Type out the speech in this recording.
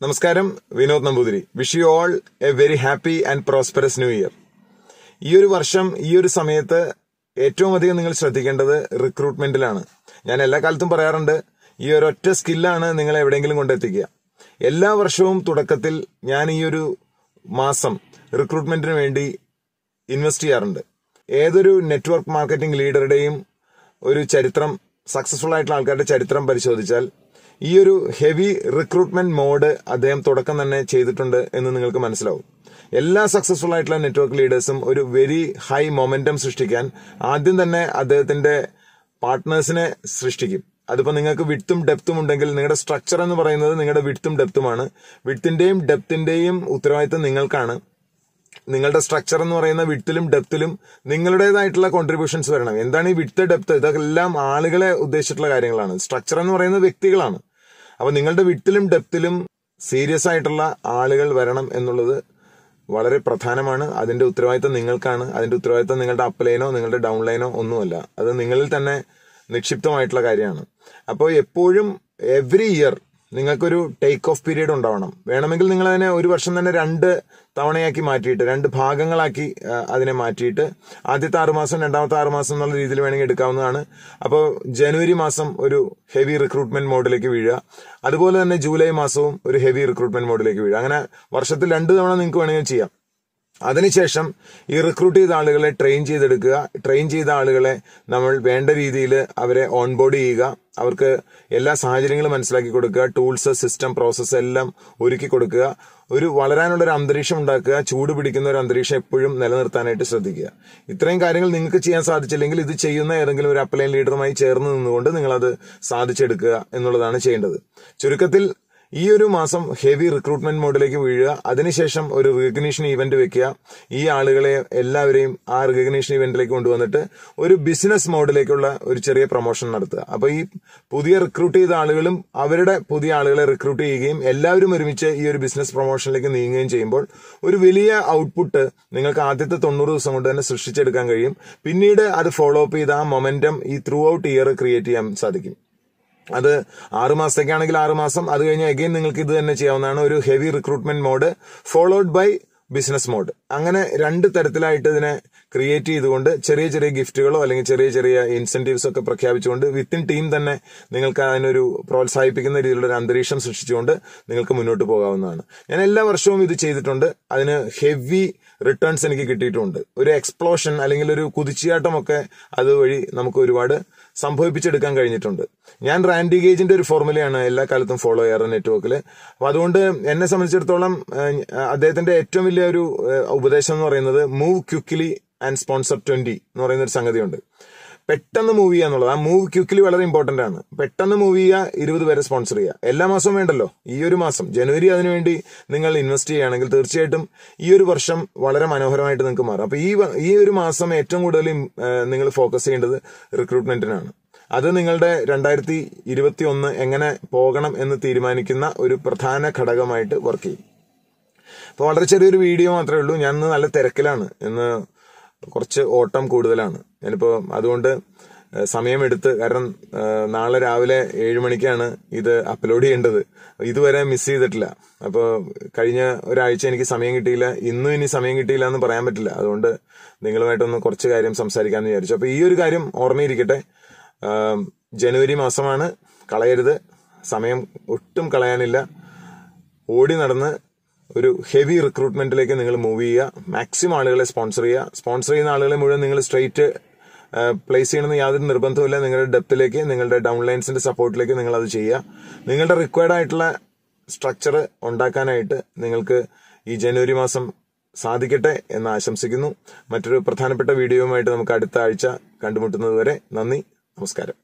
നമസ്കാരം Vinod Namboothiri wish you all a very happy and prosperous new year ഈ ഒരു വർഷം ഈ ഒരു സമയത്ത് ഏറ്റവും അധികം നിങ്ങൾ ശ്രദ്ധിക്കേണ്ടത് റിക്രൂട്ട്മെന്റിലാണ് ഞാൻ എല്ലാ കാലത്തും പറയാറുണ്ട് ഈ ഒരു ഒറ്റ സ്കില്ലാണ് നിങ്ങളെ എവിടെയെങ്കിലും കൊണ്ടെത്തിക്കുക എല്ലാ വർഷവും തുടക്കത്തിൽ ഞാൻ ഈ ഒരു മാസം റിക്രൂട്ട്മെന്റിന് വേണ്ടി ഇൻവെസ്റ്റ് ചെയ്യാറുണ്ട് ഏതൊരു നെറ്റ്വർക്ക് മാർക്കറ്റിംഗ് ലീഡറുടെയും ഒരു ചരിത്രം സക്സസ്ഫുൾ ആയിട്ടുള്ള ആൾക്കാരുടെ ചരിത്രം പരിശോധിച്ചാൽ ഈ ഒരു ഹെവി റിക്രൂട്ട്മെന്റ് മോഡ് അദ്ദേഹം തുടക്കം തന്നെ ചെയ്തിട്ടുണ്ട് എന്ന് നിങ്ങൾക്ക് മനസ്സിലാവും എല്ലാ സക്സസ്ഫുൾ ആയിട്ടുള്ള നെറ്റ്വർക്ക് ലീഡേഴ്സും ഒരു വെരി ഹൈ മൊമെന്റം സൃഷ്ടിക്കാൻ ആദ്യം തന്നെ അദ്ദേഹത്തിന്റെ പാർട്ട്നേഴ്സിനെ സൃഷ്ടിക്കും അതിപ്പോ നിങ്ങൾക്ക് വിട്ടും ഡെപ്തും ഉണ്ടെങ്കിൽ നിങ്ങളുടെ സ്ട്രക്ചർ എന്ന് പറയുന്നത് നിങ്ങളുടെ വിട്ടും ഡെപ്തുമാണ് വിട്ടിന്റെയും ഡെപ്തിന്റെയും ഉത്തരവാദിത്തം നിങ്ങൾക്കാണ് നിങ്ങളുടെ സ്ട്രക്ചർ എന്ന് പറയുന്ന വിട്ടിലും ഡെപ്തിലും നിങ്ങളുടേതായിട്ടുള്ള കോൺട്രിബ്യൂഷൻസ് വരണം എന്താണ് ഈ വിട്ട് ഡെപ്ത് ഇതെല്ലാം ആളുകളെ ഉദ്ദേശിച്ചിട്ടുള്ള കാര്യങ്ങളാണ് സ്ട്രക്ചർ എന്ന് പറയുന്നത് വ്യക്തികളാണ് അപ്പൊ നിങ്ങളുടെ വിട്ടിലും ഡെപ്തിലും സീരിയസ് ആയിട്ടുള്ള ആളുകൾ വരണം എന്നുള്ളത് വളരെ പ്രധാനമാണ് അതിന്റെ ഉത്തരവാദിത്തം നിങ്ങൾക്കാണ് അതിന്റെ ഉത്തരവാദിത്തം നിങ്ങളുടെ അപ്പ് ലൈനോ നിങ്ങളുടെ ഡൗൺ ലൈനോ ഒന്നുമല്ല അത് നിങ്ങളിൽ തന്നെ നിക്ഷിപ്തമായിട്ടുള്ള കാര്യമാണ് അപ്പോൾ എപ്പോഴും എവറി ഇയർ നിങ്ങൾക്കൊരു ടേക്ക് ഓഫ് പീരീഡ് ഉണ്ടാവണം വേണമെങ്കിൽ നിങ്ങൾ അതിനെ ഒരു വർഷം തന്നെ രണ്ട് തവണയാക്കി മാറ്റിയിട്ട് രണ്ട് ഭാഗങ്ങളാക്കി ആ, അതിനെ മാറ്റിയിട്ട് ആദ്യത്തെ ആറുമാസം രണ്ടാമത്തെ ആറുമാസം എന്നുള്ള രീതിയിൽ വേണമെങ്കിൽ എടുക്കാവുന്നതാണ് അപ്പോൾ ജനുവരി മാസം ഒരു ഹെവി റിക്രൂട്ട്മെന്റ് മോഡിലേക്ക് വീഴുക അതുപോലെ തന്നെ ജൂലൈ മാസവും ഒരു ഹെവി റിക്രൂട്ട്മെന്റ് മോഡിലേക്ക് വീഴുക അങ്ങനെ വർഷത്തിൽ രണ്ട് തവണ നിങ്ങൾക്ക് വേണമെങ്കിൽ ചെയ്യാം അതിനുശേഷം ഈ റിക്രൂട്ട് ചെയ്ത ആളുകളെ ട്രെയിൻ ചെയ്തെടുക്കുക ട്രെയിൻ ചെയ്ത ആളുകളെ നമ്മൾ വേണ്ട രീതിയിൽ അവരെ ഓൺബോർഡ് ചെയ്യുക അവർക്ക് എല്ലാ സാഹചര്യങ്ങളും മനസ്സിലാക്കി കൊടുക്കുക ടൂൾസ് സിസ്റ്റം പ്രോസസ്സ് എല്ലാം ഒരുക്കി കൊടുക്കുക ഒരു വളരാനുള്ള ഒരു അന്തരീക്ഷം ഉണ്ടാക്കുക ചൂട് പിടിക്കുന്ന ഒരു അന്തരീക്ഷം എപ്പോഴും നിലനിർത്താനായിട്ട് ശ്രദ്ധിക്കുക ഇത്രയും കാര്യങ്ങൾ നിങ്ങൾക്ക് ചെയ്യാൻ സാധിച്ചില്ലെങ്കിൽ ഇത് ചെയ്യുന്ന ഏതെങ്കിലും ഒരു അപ്ലൈൻ ലീഡറുമായി ചേർന്ന് നിന്നുകൊണ്ട് നിങ്ങളത് സാധിച്ചെടുക്കുക എന്നുള്ളതാണ് ചെയ്യേണ്ടത് ചുരുക്കത്തിൽ ഈ ഒരു മാസം ഹെവി റിക്രൂട്ട്മെന്റ് മോഡിലേക്ക് വീഴുക അതിനുശേഷം ഒരു റിക്കഗ്നീഷൻ ഇവന്റ് വെക്കുക ഈ ആളുകളെ എല്ലാവരെയും ആ റിക്കഗ്നീഷൻ ഇവന്റിലേക്ക് കൊണ്ടുവന്നിട്ട് ഒരു ബിസിനസ് മോഡിലേക്കുള്ള ഒരു ചെറിയ പ്രൊമോഷൻ നടത്തുക അപ്പൊ ഈ പുതിയ റിക്രൂട്ട് ചെയ്ത ആളുകളും അവരുടെ പുതിയ ആളുകളെ റിക്രൂട്ട് ചെയ്യുകയും എല്ലാവരും ഒരുമിച്ച് ഈ ഒരു ബിസിനസ് പ്രൊമോഷനിലേക്ക് നീങ്ങുകയും ചെയ്യുമ്പോൾ ഒരു വലിയ ഔട്ട്പുട്ട് നിങ്ങൾക്ക് ആദ്യത്തെ തൊണ്ണൂറ് ദിവസം കൊണ്ട് തന്നെ സൃഷ്ടിച്ചെടുക്കാൻ കഴിയും പിന്നീട് അത് ഫോളോ അപ്പ് ചെയ്ത് ആ മൊമെന്റം ഈ ത്രൂ ഔട്ട് ഇയർ ക്രിയേറ്റ് ചെയ്യാൻ സാധിക്കും അത് ആറ് മാസത്തേക്കാണെങ്കിൽ ആറ് മാസം അത് കഴിഞ്ഞ് അഗൈൻ നിങ്ങൾക്ക് ഇത് തന്നെ ചെയ്യാവുന്നതാണ് ഒരു heavy recruitment mode followed by business mode അങ്ങനെ രണ്ട് തരത്തിലായിട്ട് ഇതിനെ ക്രിയേറ്റ് ചെയ്തുകൊണ്ട് ചെറിയ ചെറിയ ഗിഫ്റ്റുകളോ അല്ലെങ്കിൽ ചെറിയ ചെറിയ ഇൻസെന്റീവ്സ് ഒക്കെ പ്രഖ്യാപിച്ചുകൊണ്ട് വിത്തിൻ ടീം തന്നെ നിങ്ങൾക്ക് അതിനൊരു പ്രോത്സാഹിപ്പിക്കുന്ന രീതിയിലുള്ള ഒരു അന്തരീക്ഷം സൃഷ്ടിച്ചുകൊണ്ട് നിങ്ങൾക്ക് മുന്നോട്ട് പോകാവുന്നതാണ് ഞാൻ എല്ലാ വർഷവും ഇത് ചെയ്തിട്ടുണ്ട് അതിന് ഹെവി റിട്ടേൺസ് എനിക്ക് കിട്ടിയിട്ടുണ്ട് ഒരു എക്സ്പ്ലോഷൻ അല്ലെങ്കിൽ ഒരു കുതിച്ചുചാട്ടമൊക്കെ അതുവഴി നമുക്ക് ഒരുപാട് സംഭവിപ്പിച്ചെടുക്കാൻ കഴിഞ്ഞിട്ടുണ്ട് ഞാൻ റാൻഡി ഗേജിന്റെ ഒരു ഫോർമുലയാണ് എല്ലാ കാലത്തും ഫോളോ ചെയ്യാറ് നെറ്റ്വർക്കിൽ അപ്പൊ അതുകൊണ്ട് എന്നെ സംബന്ധിച്ചിടത്തോളം ഏഹ്, അദ്ദേഹത്തിന്റെ ഏറ്റവും വലിയ ഒരു ഏഹ്, ഉപദേശം എന്ന് പറയുന്നത് move quickly and sponsor twenty എന്ന് പറയുന്ന ഒരു സംഗതിയുണ്ട് പെട്ടെന്ന് മൂവ് ചെയ്യുക എന്നുള്ളത് ആ മൂവ് ക്വിക്കലി വളരെ ഇമ്പോർട്ടന്റ് ആണ് പെട്ടെന്ന് മൂവ് ചെയ്യുക ഇരുപത് പേരെ സ്പോൺസർ ചെയ്യുക എല്ലാ മാസവും വേണ്ടല്ലോ ഈ ഒരു മാസം ജനുവരി അതിനുവേണ്ടി നിങ്ങൾ ഇൻവെസ്റ്റ് ചെയ്യുകയാണെങ്കിൽ തീർച്ചയായിട്ടും ഈ ഒരു വർഷം വളരെ മനോഹരമായിട്ട് നിങ്ങൾക്ക് മാറും അപ്പൊ ഈ വ- ഈ ഒരു മാസം ഏറ്റവും കൂടുതൽ നിങ്ങൾ ഫോക്കസ് ചെയ്യേണ്ടത് റിക്രൂട്ട്മെന്റിനാണ് അത് നിങ്ങളുടെ രണ്ടായിരത്തി ഇരുപത്തി ഒന്ന് എങ്ങനെ പോകണം എന്ന് തീരുമാനിക്കുന്ന ഒരു പ്രധാന ഘടകമായിട്ട് വർക്ക് ചെയ്യും അപ്പോൾ വളരെ ചെറിയൊരു വീഡിയോ മാത്രമേ ഉള്ളൂ ഞാൻ ഇന്ന് നല്ല തിരക്കിലാണ് ഇന്ന് കുറച്ച് ഓട്ടം കൂടുതലാണ് ഞാനിപ്പോ അതുകൊണ്ട് ഏഹ്, സമയമെടുത്ത് കാരണം ഏഹ്, നാളെ രാവിലെ ഏഴ് മണിക്കാണ് ഇത് അപ്ലോഡ് ചെയ്യേണ്ടത് ഇതുവരെ മിസ് ചെയ്തിട്ടില്ല അപ്പോൾ കഴിഞ്ഞ ഒരാഴ്ച എനിക്ക് സമയം കിട്ടിയില്ല ഇന്നും ഇനി സമയം കിട്ടിയില്ല എന്ന് പറയാൻ പറ്റില്ല അതുകൊണ്ട് നിങ്ങളുമായിട്ടൊന്ന് കുറച്ച് കാര്യം സംസാരിക്കാമെന്ന് വിചാരിച്ചു അപ്പോൾ ഈ ഒരു കാര്യം ഓർമ്മയിരിക്കട്ടെ ആം, ജനുവരി മാസമാണ് കളയരുത് സമയം ഒട്ടും കളയാനില്ല ഓടി നടന്ന് ഒരു ഹെവി റിക്രൂട്ട്മെന്റിലേക്ക് നിങ്ങൾ മൂവ് ചെയ്യുക മാക്സിമം ആളുകളെ സ്പോൺസർ ചെയ്യുക സ്പോൺസർ ചെയ്യുന്ന ആളുകളെ മുഴുവൻ നിങ്ങൾ സ്ട്രെയിറ്റ് പ്ലേസ് ചെയ്യണമെന്ന് യാതൊരു നിർബന്ധമില്ല നിങ്ങളുടെ ഡെപ്തിലേക്ക് നിങ്ങളുടെ ഡൗൺ ലൈൻസിന്റെ സപ്പോർട്ടിലേക്ക് നിങ്ങൾ അത് ചെയ്യുക നിങ്ങളുടെ റിക്വയർഡ് ആയിട്ടുള്ള സ്ട്രക്ചർ ഉണ്ടാക്കാനായിട്ട് നിങ്ങൾക്ക് ഈ ജനുവരി മാസം സാധിക്കട്ടെ എന്ന് ആശംസിക്കുന്നു മറ്റൊരു പ്രധാനപ്പെട്ട വീഡിയോയുമായിട്ട് നമുക്ക് അടുത്ത ആഴ്ച കണ്ടുമുട്ടുന്നത് വരെ നന്ദി നമസ്കാരം